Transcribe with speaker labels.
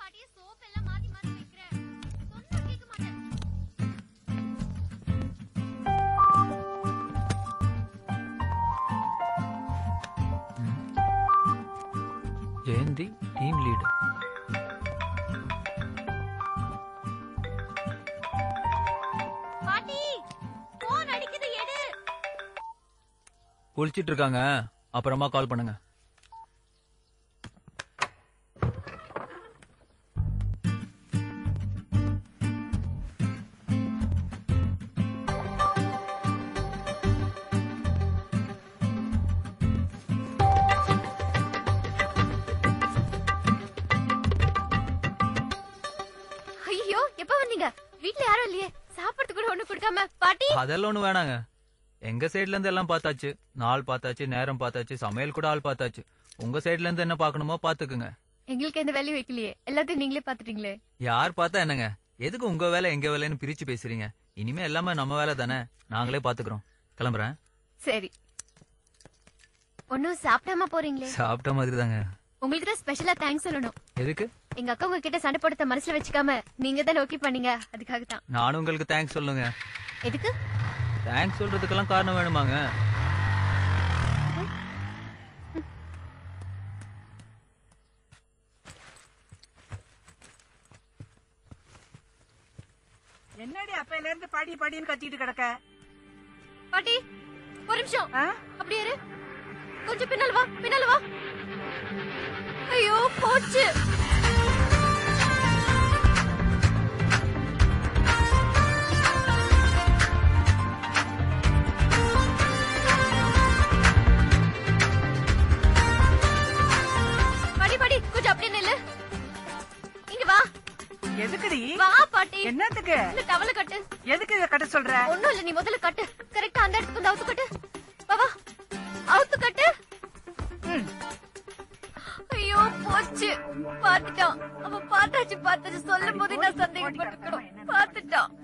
Speaker 1: பாட்டியே soap எல்லாம் மாத்தி மாத்தி வைக்கிற சொன்னா கேட்க மாட்டேன்
Speaker 2: ஜெயந்தி டீம் லீடு
Speaker 1: பாட்டி போன் அடிக்குது எடு
Speaker 2: குளிச்சிட்டு இருக்காங்க அப்புறமா கால் பண்ணுங்க
Speaker 1: ஐயோ எப்ப வந்தீங்க வீட்ல யாரும் இல்லையே சாப்பிடுறது கூட ஒண்ணு கொடுக்காம பாட்டி
Speaker 2: அதெல்லாம் ஒண்ணு வேணாங்க எங்க சைடுல இருந்து எல்லாம் பார்த்தாச்சு நாள் பார்த்தாச்சு நேரம் பார்த்தாச்சு சமையல் கூட ஆள் பார்த்தாச்சு உங்க சைடுல இருந்து என்ன பார்க்கணுமோ பாத்துக்குங்க
Speaker 1: எங்களுக்கு எந்த வேலையும் வைக்கலையே எல்லாத்தையும் நீங்களே பாத்துட்டீங்களே
Speaker 2: யார் பார்த்தா என்னங்க எதுக்கு உங்க வேலை எங்க வேலைன்னு பிரிச்சு பேசுறீங்க இனிமே எல்லாமே நம்ம வேலை தானே நாங்களே பாத்துக்கிறோம் கிளம்புறேன்
Speaker 1: சரி ஒன்னும் சாப்பிடாம போறீங்களே
Speaker 2: சாப்பிட்ட மாதிரி தாங்க
Speaker 1: உங்களுக்கு தான் ஸ்பெஷலா தேங்க்ஸ் சொல்லணும்
Speaker 2: எதுக்கு
Speaker 1: எங்க அக்கா உங்ககிட்ட சண்டை போடுறத மனசுல வச்சுக்காம நீங்க தான் ஓகே பண்ணீங்க அதுக்காக தான்
Speaker 2: நானும் உங்களுக்கு தேங்க்ஸ் சொல்லுங்க
Speaker 1: எதுக்கு
Speaker 2: தேங்க்ஸ் சொல்றதுக்கெல்லாம் காரணம் வேணுமாங்க
Speaker 3: என்னடி அப்பையில இருந்து பாடி பாடின்னு கத்திட்டு கிடக்க
Speaker 1: பாட்டி ஒரு நிமிஷம்
Speaker 3: ஆ?
Speaker 1: அப்படியே இரு. கொஞ்சம் பின்னால வா பின்னால வா ஐயோ போச்சு பாடி பாடி கொஞ்சம் அப்படியே நில்லு இங்க வா
Speaker 3: எதுக்குடி
Speaker 1: வா பாட்டி
Speaker 3: என்னத்துக்கு
Speaker 1: இந்த டவல கட்டு
Speaker 3: எதுக்கு இத கட்ட சொல்ற
Speaker 1: ஒண்ணும் இல்ல நீ முதல்ல கட்டு கரெக்டா அந்த இடத்துக்கு வந்து அவுத்து கட்டு வா வா அவுத்து கட்டு
Speaker 3: ம்.
Speaker 1: ஐயோ போச்சு பாத்துட்டான் அவன் பார்த்தாச்சு பார்த்தாச்சு சொல்லும் போதே நான் சந்தேகப்பட்டுக்கணும் பாத்துட்டான்